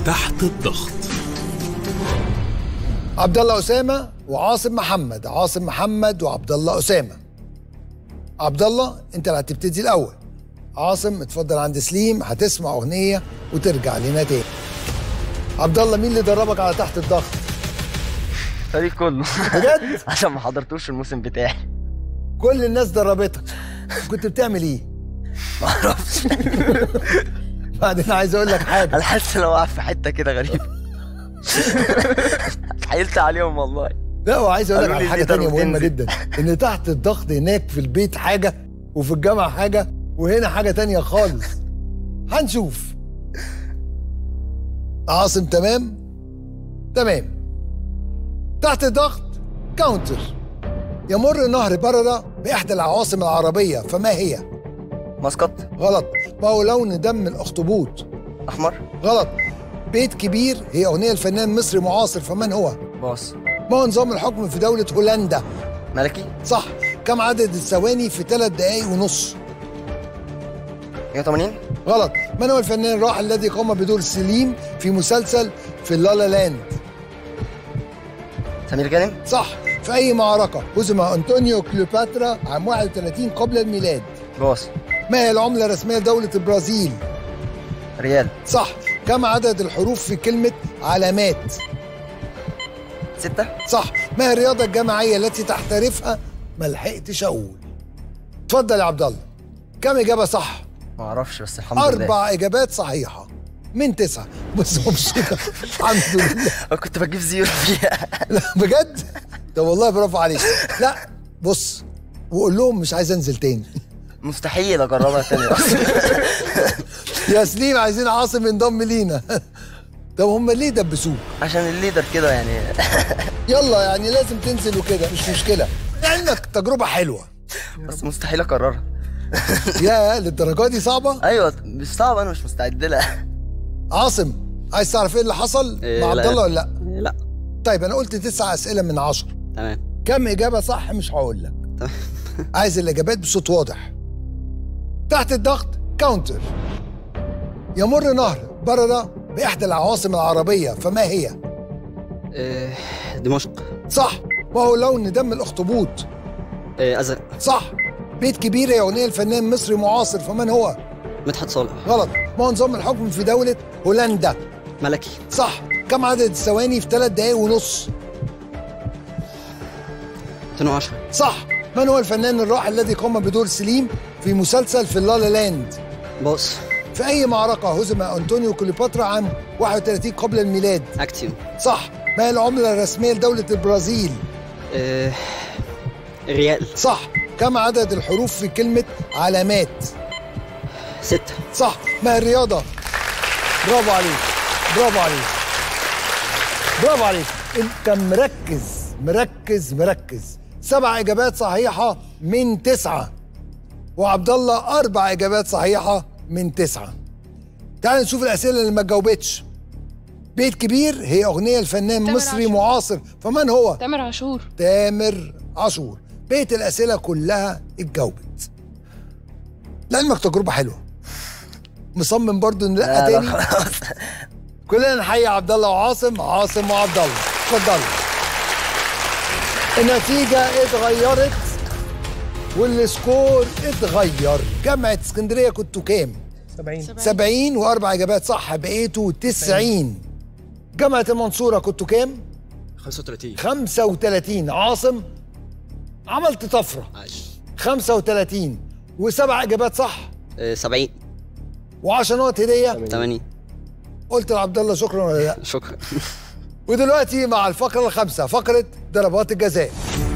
تحت الضغط عبد الله اسامه وعاصم محمد عاصم محمد وعبد الله اسامه عبد الله انت اللي هتبتدي الاول عاصم اتفضل عند سليم هتسمع اغنيه وترجع لنا تاني عبد الله مين اللي دربك على تحت الضغط الفريق كله بجد عشان ما حضرتوش الموسم بتاعي كل الناس دربتك كنت بتعمل ايه ما اعرفش بعدين عايز اقول لك حاجه انا حاسس ان انا واقع في حته كده غريبه اتحايلت عليهم والله لا وعايز اقول لك قالوا على لي حاجه ليدر تانية مهمه وتنزل. جدا ان تحت الضغط هناك في البيت حاجه وفي الجامعه حاجه وهنا حاجه تانية خالص هنشوف عاصم تمام تمام تحت الضغط كاونتر يمر نهر بررة بإحدى العواصم العربية فما هي؟ مسقط غلط ما هو لون دم الأخطبوط؟ احمر غلط بيت كبير هي أغنية الفنان مصري معاصر فمن هو؟ باص ما هو نظام الحكم في دولة هولندا؟ ملكي صح كم عدد الثواني في ثلاث دقايق ونص 180 غلط من هو الفنان الراحل الذي قام بدور سليم في مسلسل في اللالا لاند سمير غانم صح في أي معركة هزم أنطونيو كليوباترا عام 31 قبل الميلاد باص ما هي العملة الرسمية لدولة البرازيل ريال صح كم عدد الحروف في كلمة علامات ستة صح ما هي الرياضة الجماعية التي تحترفها ما لحقتش أقول اتفضل يا عبد الله كم إجابة صح ما اعرفش بس الحمد لله أربع إجابات صحيحة من تسعة بس هو مش كده الحمد لله أنا كنت بجيب زيرو فيها لا بجد طب والله برافو عليك لا بص وقول لهم مش عايز انزل تاني مستحيل اجربها تاني اصلا يا سليم عايزين عاصم ينضم لينا طب هم ليه دبسوك عشان الليدر كده يعني يلا يعني لازم تنزل وكده مش مشكله لانك تجربه حلوه بس مستحيل اكررها يا للدرجه دي صعبه ايوه مش صعب انا مش مستعد لها عاصم عايز تعرف ايه اللي حصل إيه، مع لا. عبد الله ولا لا لا طيب انا قلت تسع اسئله من عشرة تمام كم اجابه صح مش هقول لك عايز الاجابات بصوت واضح تحت الضغط كاونتر يمر نهر بررة باحدى العواصم العربيه فما هي آه، دمشق صح ما هو لون دم الاخطبوط آه، ازرق صح بيت كبير هي اغنيه الفنان مصري معاصر فمن هو مدحت صالح غلط ما هو نظام الحكم في دوله هولندا ملكي صح كم عدد الثواني في ثلاث دقايق ونص 210 صح من هو الفنان الراحل الذي قام بدور سليم في مسلسل في اللالا لاند باص في أي معركة هزم أنطونيو كليوباترا عام 31 قبل الميلاد؟ اكتيوم صح ما هي العملة الرسمية لدولة البرازيل؟ آه، ريال صح كم عدد الحروف في كلمة علامات؟ ستة صح ما هي الرياضة؟ برافو عليك برافو عليك برافو عليك انت مركز مركز مركز سبع اجابات صحيحة من تسعة وعبد الله اربع اجابات صحيحة من تسعة تعال نشوف الاسئلة اللي ما جاوبتش بيت كبير هي اغنية الفنان تامر مصري عاشور. معاصر فمن هو؟ تامر عاشور تامر عاشور بقية الأسئلة كلها اتجاوبت لعلمك تجربة حلوة مصمم برضو ان لا لا لا تاني خلاص كلنا نحيي عبد الله وعاصم عاصم وعبد الله اتفضلوا النتيجة اتغيرت والسكور اتغير جامعة اسكندرية كنتوا كام؟ 70 70 وأربع إجابات صح بقيتوا 90 جامعة المنصورة كنتوا كام؟ 35 35 عاصم عملت طفرة عاش 35 وسبع إجابات صح آه، 70 و10 نقط هدية 80 قلت لعبد الله شكرا ولا لا شكرا ودلوقتي مع الفقرة الخامسة فقرة ضربات الجزاء